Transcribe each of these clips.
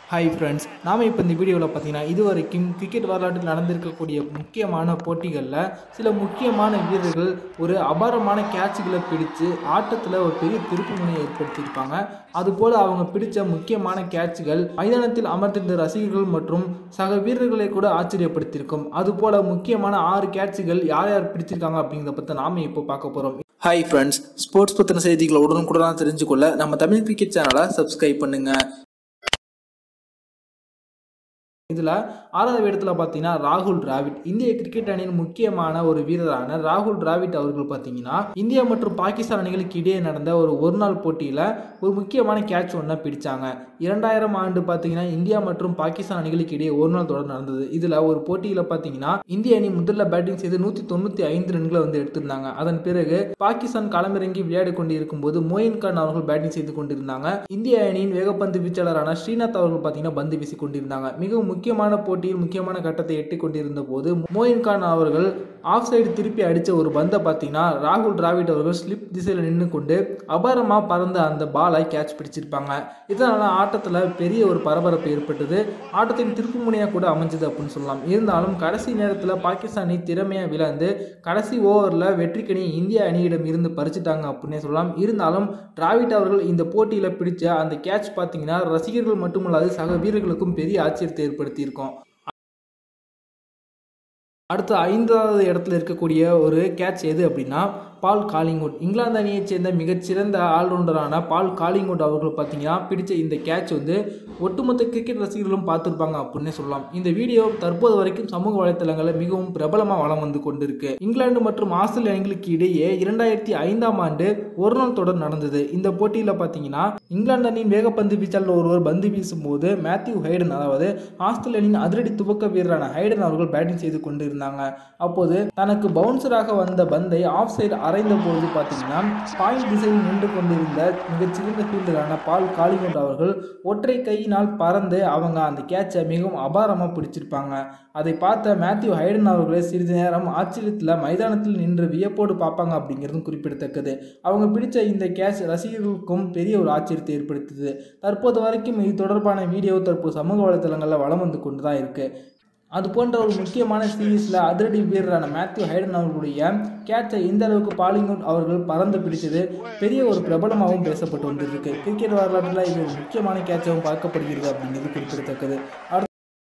hi friends நாம் இப்போ இந்த வீடியோவில் பார்த்தீங்கன்னா இது வரைக்கும் கிரிக்கெட் வரலாற்றில் நடந்திருக்கக்கூடிய முக்கியமான போட்டிகளில் சில முக்கியமான வீரர்கள் ஒரு அபாரமான கேட்சுகளை பிடிச்சு ஆட்டத்தில் ஒரு பெரிய திருப்பு முனையை ஏற்படுத்தியிருப்பாங்க அதுபோல் அவங்க பிடிச்ச முக்கியமான கேட்சுகள் மைதானத்தில் அமர்ந்திருந்த ரசிகர்கள் மற்றும் சக வீரர்களை கூட ஆச்சரியப்படுத்தியிருக்கும் அதுபோல் முக்கியமான ஆறு கேட்சுகள் யார் யார் பிடிச்சிருக்காங்க அப்படிங்கிறத பற்றி நாம இப்போ பார்க்க போகிறோம் ஹாய் ஃப்ரெண்ட்ஸ் ஸ்போர்ட்ஸ் பற்றின செய்திகளை உடனுக்குடன் தெரிஞ்சுக்கொள்ள நம்ம தமிழ் கிரிக்கெட் சேனலை சப்ஸ்கிரைப் பண்ணுங்கள் இதில் ஆறாவது இடத்துல பார்த்தீங்கன்னா ராகுல் டிராவிட் இந்திய கிரிக்கெட் அணியின் முக்கியமான ஒரு வீரரான ராகுல் டிராவிட் அவர்கள் பார்த்தீங்கன்னா இந்தியா மற்றும் பாகிஸ்தான் அணிகளுக்கு இடையே நடந்த ஒரு ஒரு நாள் போட்டியில் ஒரு முக்கியமான கேட்ச் ஒன்றை பிடிச்சாங்க இரண்டாயிரம் ஆண்டு பார்த்தீங்கன்னா இந்தியா மற்றும் பாகிஸ்தான் அணிகளுக்கு இடையே ஒரு நாள் தொடர் நடந்தது இதில் ஒரு போட்டியில் பார்த்தீங்கன்னா இந்திய அணி முதல்ல பேட்டிங் செய்து நூற்றி தொண்ணூற்றி ஐந்து ரன்களை வந்து எடுத்திருந்தாங்க அதன் பிறகு பாகிஸ்தான் களமிறங்கி விளையாடி கொண்டு இருக்கும்போது மோயின் கான் அவர்கள் பேட்டிங் செய்து கொண்டிருந்தாங்க இந்திய அணியின் வேகப்பந்து வீச்சாளரான ஸ்ரீநாத் அவர்கள் பார்த்தீங்கன்னா பந்து வீசி கொண்டிருந்தாங்க மிகவும் முக்கியமான போட்டியில் முக்கியமான கட்டத்தை எட்டி கொண்டிருந்த போது மோயின் கான் அவர்கள் ஆஃப் சைடு திருப்பி அடித்த ஒரு பந்தை பார்த்தீங்கன்னா ராகுல் டிராவிட் அவர்கள் ஸ்லிப் திசையில் நின்று கொண்டு அபாரமாக பறந்த அந்த பாலை கேட்ச் பிடிச்சிருப்பாங்க இதனால் ஆட்டத்தில் பெரிய ஒரு பரபரப்பு ஏற்பட்டது ஆட்டத்தின் திருப்பு முனையாக கூட அமைஞ்சது அப்படின்னு சொல்லலாம் இருந்தாலும் கடைசி நேரத்தில் பாகிஸ்தான் அணி திறமையாக விளையாண்டு கடைசி ஓவரில் வெற்றிக்கணி இந்திய அணியிடம் இருந்து பறிச்சுட்டாங்க அப்படின்னே சொல்லலாம் இருந்தாலும் டிராவிட் அவர்கள் இந்த போட்டியில் பிடிச்ச அந்த கேட்ச் பார்த்தீங்கன்னா ரசிகர்கள் மட்டுமல்லாது சக வீரர்களுக்கும் பெரிய ஆச்சரியத்தை ஏற்படுத்தியிருக்கோம் அடுத்து ஐந்தாவது இடத்துல இருக்கக்கூடிய ஒரு கேட்ச் எது அப்படின்னா பால் காலிங்குட் இங்கிலாந்து அணியைச் சேர்ந்த மிகச்சிறந்த ஆல்ரவுண்டரான பால் காலிங்குட் அவர்கள் பார்த்தீங்கன்னா பிடிச்ச இந்த கேட்ச் வந்து ஒட்டுமொத்த கிரிக்கெட் ரசிகர்களும் பார்த்துருப்பாங்க அப்படின்னே சொல்லலாம் இந்த வீடியோ தற்போது வரைக்கும் சமூக வலைத்தளங்களில் மிகவும் பிரபலமாக வளம் வந்து கொண்டிருக்கு இங்கிலாந்து மற்றும் ஆஸ்திரேலிய அணிகளுக்கு இடையே இரண்டாயிரத்தி ஐந்தாம் ஆண்டு ஒரு நாள் தொடர் நடந்தது இந்த போட்டியில் பார்த்தீங்கன்னா இங்கிலாந்து அணியின் வேகப்பந்து வீச்சாளர் ஒருவர் பந்து வீசும்போது மேத்யூ ஹைடன் அதாவது ஆஸ்திரேலிய அணியின் அதிரடி துவக்க வீரரான ஹைடன் அவர்கள் பேட்டிங் செய்து கொண்டிருந்தாங்க அப்போது தனக்கு பவுன்சராக வந்த பந்தை ஆஃப் சைடு அரைந்த பொழுது பார்த்தீங்கன்னா பாயிண்ட் திசையில் நின்று கொண்டிருந்த மிகச்சிறந்த ஃபீல்டரான பால் காலிங்கோட் அவர்கள் ஒற்றை கையினால் பறந்து அவங்க அந்த கேட்சை மிகவும் அபாரமாக பிடிச்சிருப்பாங்க அதை பார்த்த மேத்யூ ஹைடன் அவர்களே சிறிது நேரம் ஆச்சரியத்தில் மைதானத்தில் நின்று வியப்போடு பார்ப்பாங்க அப்படிங்கிறதும் குறிப்பிடத்தக்கது அவங்க பிடிச்ச இந்த கேட்ச் ரசிகர்களுக்கும் பெரிய ஒரு ஆச்சரியத்தை ஏற்படுத்துது தற்போது வரைக்கும் இது தொடர்பான வீடியோ தற்போது சமூக வலைத்தளங்களில் வளம் வந்து கொண்டு தான் இருக்குது அது போன்ற ஒரு முக்கியமான சீரீஸில் அதிரடி வீரரான மேத்யூ ஹைடன் அவர்களுடைய கேட்சை இந்த அளவுக்கு பாலிங்குட் அவர்கள் பறந்து பிடித்தது பெரிய ஒரு பிரபலமாகவும் பேசப்பட்டு வந்திருக்கு கிரிக்கெட் வரலாற்றில் இது ஒரு முக்கியமான கேட்சாகவும் பார்க்கப்படுகிறது அப்படிங்கிறது குறிப்பிடத்தக்கது அடுத்து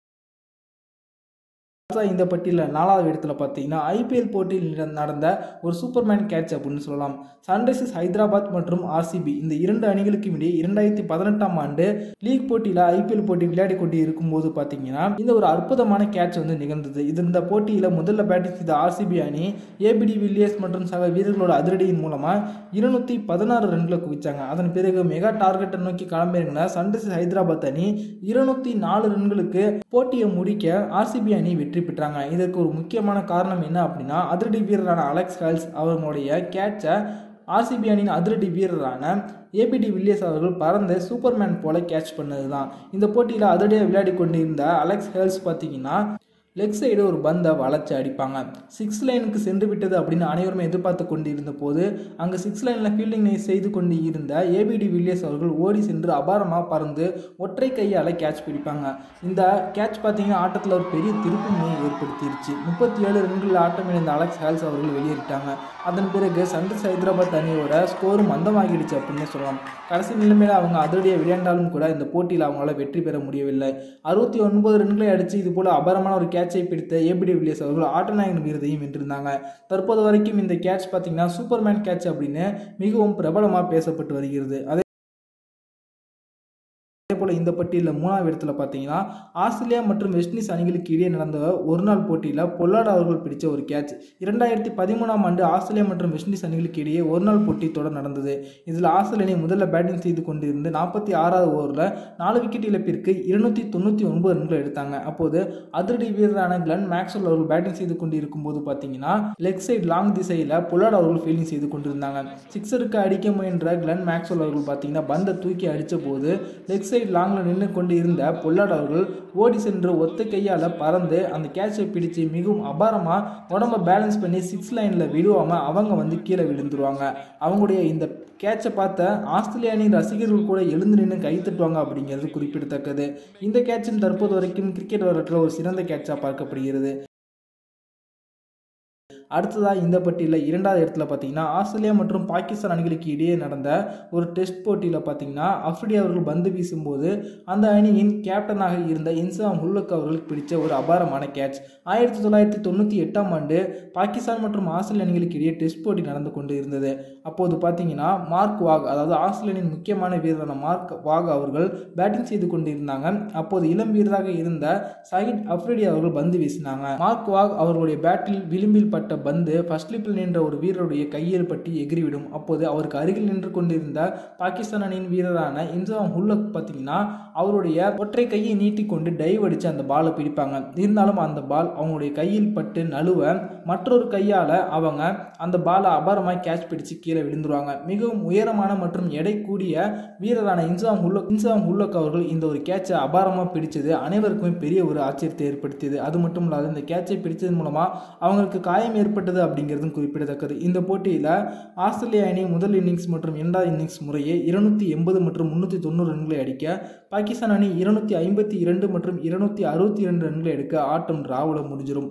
இந்த பட்டியலில் நாலாவது இடத்துல பார்த்தீங்கன்னா ஐபிஎல் போட்டியில் நடந்த ஒரு சூப்பர்மேன் கேட்ச் அப்படின்னு சொல்லலாம் சன்ரைசர்ஸ் ஹைதராபாத் மற்றும் ஆர்சிபி இந்த இரண்டு அணிகளுக்கும் இடையே இரண்டாயிரத்தி பதினெட்டாம் ஆண்டு லீக் போட்டியில் ஐபிஎல் போட்டி விளையாடி கொண்டு இருக்கும்போது பார்த்தீங்கன்னா இந்த ஒரு அற்புதமான கேட்ச் வந்து நிகழ்ந்தது இது இந்த போட்டியில் முதல்ல பேட்டிங் செய்த ஆர்சிபி அணி ஏபிடி வில்லியர்ஸ் மற்றும் சக வீரர்களோட அதிரடியின் மூலமாக இருநூத்தி பதினாறு ரன்களை குவிச்சாங்க அதன் பிறகு மெகா டார்கெட்டை நோக்கி களமிறங்கின சன்ரைசர்ஸ் ஹைதராபாத் அணி இருநூத்தி நாலு ரன்களுக்கு போட்டியை முடிக்க ஆர்சிபி அணி வெற்றி பெற்றாங்க இதற்கு ஒரு முக்கியமான காரணம் என்ன அப்படின்னா அதிரடி வீரரான அலெக்ஸ் ஹால்ஸ் அவர்களுடைய கேட்சை ஆர்சிபி அணியின் அதிரடி வீரரான ஏபிடி வில்லியர்ஸ் அவர்கள் பறந்த சூப்பர்மேன் போல கேட்ச் பண்ணது தான் இந்த போட்டியில் அதிரடியாக விளையாடி கொண்டிருந்த அலெக்ஸ் ஹேல்ஸ் பார்த்தீங்கன்னா லெக் சைடு ஒரு பந்தை வளைச்சி அடிப்பாங்க சிக்ஸ் லைனுக்கு சென்று விட்டது அப்படின்னு அனைவருமே எதிர்பார்த்து கொண்டிருந்த போது அங்கே சிக்ஸ் லைனில் ஃபீல்டிங் செய்து கொண்டு இருந்த ஏபிடி வில்லியர்ஸ் அவர்கள் ஓடி சென்று அபாரமாக பறந்து ஒற்றை கையால் கேட்ச் பிடிப்பாங்க இந்த கேட்ச் பார்த்தீங்கன்னா ஆட்டத்தில் ஒரு பெரிய திருப்புமையை ஏற்படுத்திருச்சு முப்பத்தி ஏழு ரன்களில் ஆட்டம் இணைந்த அலெக்ஸ் ஹேல்ஸ் அவர்கள் வெளியேறிட்டாங்க அதன் பிறகு சன்ரைஸ் ஹைதராபாத் அணியோட ஸ்கோரும் மந்தமாகிடுச்சு அப்படின்னு சொல்லலாம் கடைசி நிலைமையில் அவங்க அதிரடியாக விளையாண்டாலும் கூட இந்த போட்டியில் அவங்களால வெற்றி பெற முடியவில்லை அறுபத்தி ஒன்பது ரன்களை அடித்து இது போல அபாரமான ஒரு கேட்சை பிடித்த ஏபிடி வில்லியர்ஸ் அவர்கள் ஆட்டநாயகன் விருதையும் வென்றிருந்தாங்க தற்போது வரைக்கும் இந்த கேட்ச் பார்த்தீங்கன்னா சூப்பர்மேன் கேட்ச் அப்படின்னு மிகவும் பிரபலமாக பேசப்பட்டு வருகிறது அதே அதே போல் இந்த பட்டியலில் மூணாவது இடத்துல பார்த்தீங்கன்னா ஆஸ்திரேலியா மற்றும் வெஸ்ட் இண்டீஸ் அணிகளுக்கு இடையே நடந்த ஒரு நாள் போட்டியில் பொல்லாட் அவர்கள் பிடிச்ச ஒரு கேட்ச் இரண்டாயிரத்தி பதிமூணாம் ஆண்டு ஆஸ்திரேலியா மற்றும் வெஸ்ட் இண்டீஸ் அணிகளுக்கு இடையே ஒரு நாள் போட்டி தொடர் நடந்தது இதில் ஆஸ்திரேலிய அணி முதல்ல பேட்டிங் செய்து கொண்டிருந்து நாற்பத்தி ஆறாவது ஓவரில் நாலு விக்கெட் இழப்பிற்கு இருநூத்தி தொண்ணூற்றி ஒன்பது ரன்கள் எடுத்தாங்க அப்போது அதிரடி வீரரான கிளன் மேக்ஸ்வெல் அவர்கள் பேட்டிங் செய்து கொண்டு இருக்கும்போது பார்த்தீங்கன்னா லெக் சைடு லாங் திசையில் பொல்லாட் அவர்கள் ஃபீல்டிங் செய்து கொண்டிருந்தாங்க சிக்ஸருக்கு அடிக்க முயன்ற கிளன் மேக்ஸ்வெல் அவர்கள் பார்த்தீங்கன்னா பந்தை தூக்கி அடித்த போது லெக் சைடு லாங்கில் நின்று கொண்டு இருந்த பொல்லாட் அவர்கள் ஓடி சென்று ஒத்த கையால் பறந்து அந்த கேட்சை பிடிச்சு மிகவும் அபாரமாக உடம்ப பேலன்ஸ் பண்ணி சிக்ஸ் லைனில் விடுவாமல் அவங்க வந்து கீழே விழுந்துருவாங்க அவங்களுடைய இந்த கேட்சை பார்த்த ஆஸ்திரேலிய அணி ரசிகர்கள் கூட எழுந்து நின்று கை தட்டுவாங்க அப்படிங்கிறது குறிப்பிடத்தக்கது இந்த கேட்சும் தற்போது வரைக்கும் கிரிக்கெட் வரலாற்றில் ஒரு சிறந்த கேட்சாக பார்க்கப்படுகிறது அடுத்ததாக இந்த பட்டியலில் இரண்டாவது இடத்துல பார்த்தீங்கன்னா ஆஸ்திரேலியா மற்றும் பாகிஸ்தான் அணிகளுக்கு இடையே நடந்த ஒரு டெஸ்ட் போட்டியில் பார்த்தீங்கன்னா அஃப்ரிடி அவர்கள் பந்து வீசும்போது அந்த அணியின் கேப்டனாக இருந்த இன்சாம் ஹுல்லக் அவர்களுக்கு பிடிச்ச ஒரு அபாரமான கேட்ச் ஆயிரத்தி தொள்ளாயிரத்தி தொண்ணூற்றி எட்டாம் ஆண்டு பாகிஸ்தான் மற்றும் ஆஸ்திரேலிய அணிகளுக்கு இடையே டெஸ்ட் போட்டி நடந்து கொண்டு இருந்தது அப்போது பார்த்தீங்கன்னா மார்க் வாக் அதாவது ஆஸ்திரேலியனின் முக்கியமான வீரரான மார்க் வாக் அவர்கள் பேட்டிங் செய்து கொண்டிருந்தாங்க அப்போது இளம் வீரராக இருந்த சஹித் அஃப்ரிடி அவர்கள் பந்து வீசினாங்க மார்க் வாக் அவர்களுடைய பேட்டில் விளிம்பில் பட்ட பந்து ஃபர்ஸ்ட் ஸ்லிப்பில் நின்ற ஒரு வீரருடைய கையில் பற்றி எகிரிவிடும் அப்போது அவருக்கு அருகில் நின்று கொண்டிருந்த பாகிஸ்தான் அணியின் வீரரான இன்சாம் ஹுல்லக் பார்த்தீங்கன்னா அவருடைய ஒற்றை கையை நீட்டிக்கொண்டு டைவ் அடித்து அந்த பாலை பிடிப்பாங்க இருந்தாலும் அந்த பால் அவங்களுடைய கையில் பட்டு நழுவ மற்றொரு கையால் அவங்க அந்த பாலை அபாரமாக கேட்ச் பிடிச்சு கீழே விழுந்துருவாங்க மிகவும் உயரமான மற்றும் எடை கூடிய வீரரான இன்சாம் ஹுல்லக் இன்சாம் ஹுல்லக் அவர்கள் இந்த ஒரு கேட்சை அபாரமாக பிடிச்சது அனைவருக்குமே பெரிய ஒரு ஆச்சரியத்தை ஏற்படுத்தியது அது மட்டும் இல்லாது இந்த கேட்சை பிடிச்சதன் மூலமாக அவங்களுக்கு காயம் ஏற்பட்டது அப்படிங்கிறதும் குறிப்பிடத்தக்கது இந்த போட்டியில் ஆஸ்திரேலிய அணி முதல் இன்னிங்ஸ் மற்றும் இரண்டாவது இன்னிங்ஸ் முறையே இருநூத்தி எண்பது மற்றும் முன்னூற்றி தொண்ணூறு ரன்களை அடிக்க பாகிஸ்தான் அணி இருநூத்தி ஐம்பத்தி இரண்டு மற்றும் இருநூத்தி அறுபத்தி இரண்டு ரன்களை எடுக்க ஆட்டம் டிராவில் முடிஞ்சிடும்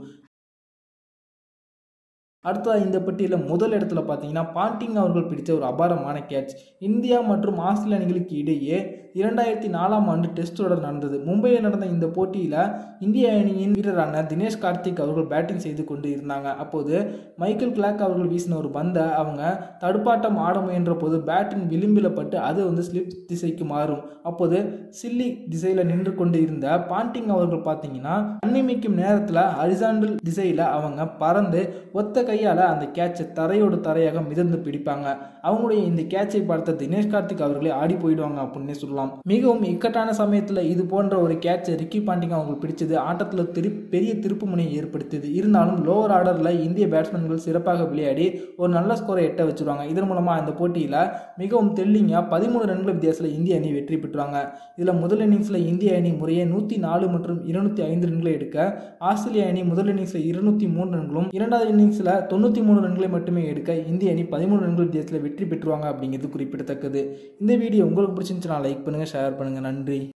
அடுத்ததாக இந்த பட்டியலில் முதல் இடத்துல பார்த்தீங்கன்னா பாண்டிங் அவர்கள் பிடித்த ஒரு அபாரமான கேட்ச் இந்தியா மற்றும் ஆஸ்திரேலிய அணிகளுக்கு இடையே இரண்டாயிரத்தி நாலாம் ஆண்டு டெஸ்ட் தொடர் நடந்தது மும்பையில் நடந்த இந்த போட்டியில் இந்திய அணியின் வீரரான தினேஷ் கார்த்திக் அவர்கள் பேட்டிங் செய்து கொண்டு இருந்தாங்க அப்போது மைக்கேல் கிளாக் அவர்கள் வீசின ஒரு பந்தை அவங்க தடுப்பாட்டம் ஆட முயன்ற போது பேட்டின் விளிம்பில் பட்டு அது வந்து ஸ்லிப் திசைக்கு மாறும் அப்போது சில்லி திசையில் நின்று கொண்டு இருந்த பாண்டிங் அவர்கள் பார்த்தீங்கன்னா கண்ணிமைக்கும் நேரத்தில் ஹரிசாண்டல் திசையில் அவங்க பறந்து ஒத்த கையால் அந்த கேட்சை தரையோடு தரையாக மிதந்து பிடிப்பாங்க அவங்களுடைய இந்த கேட்சை பார்த்த தினேஷ் கார்த்திக் அவர்களே ஆடி போயிடுவாங்க அப்படின்னே சொல்லலாம் மிகவும் இக்கட்டான சமயத்தில் இது போன்ற ஒரு கேட்சை ரிக்கி பாண்டிங் அவங்க பிடிச்சது ஆட்டத்தில் திரு பெரிய திருப்பு முனையை ஏற்படுத்தியது இருந்தாலும் லோவர் ஆர்டரில் இந்திய பேட்ஸ்மேன்கள் சிறப்பாக விளையாடி ஒரு நல்ல ஸ்கோரை எட்ட வச்சுருவாங்க இதன் மூலமாக இந்த போட்டியில் மிகவும் தெல்லிங்காக பதிமூணு ரன்கள் வித்தியாசத்தில் இந்திய அணி வெற்றி பெற்றுவாங்க இதில் முதல் இன்னிங்ஸில் இந்திய அணி முறையே நூற்றி நாலு மற்றும் இருநூத்தி ஐந்து ரன்களை எடுக்க ஆஸ்திரேலிய அணி முதல் இன்னிங்ஸில் இருநூத்தி மூணு ரன்களும் இரண்டாவது இன்னிங்ஸில் தொண்ணூற்றி மூணு ரன்களை மட்டுமே எடுக்க இந்திய அணி பதிமூணு ரன்கள் வித்தியாசத்தில் வெற்றி பெற்றுவாங்க அப்படிங்கிறது குறிப்பிடத்தக்கது இந்த வீடியோ உங்களுக்கு பிடிச்சிருந்துச்சுன்னா லைக் பண்ணுங்கள் ஷேர் பண்ணுங்கள் நன்றி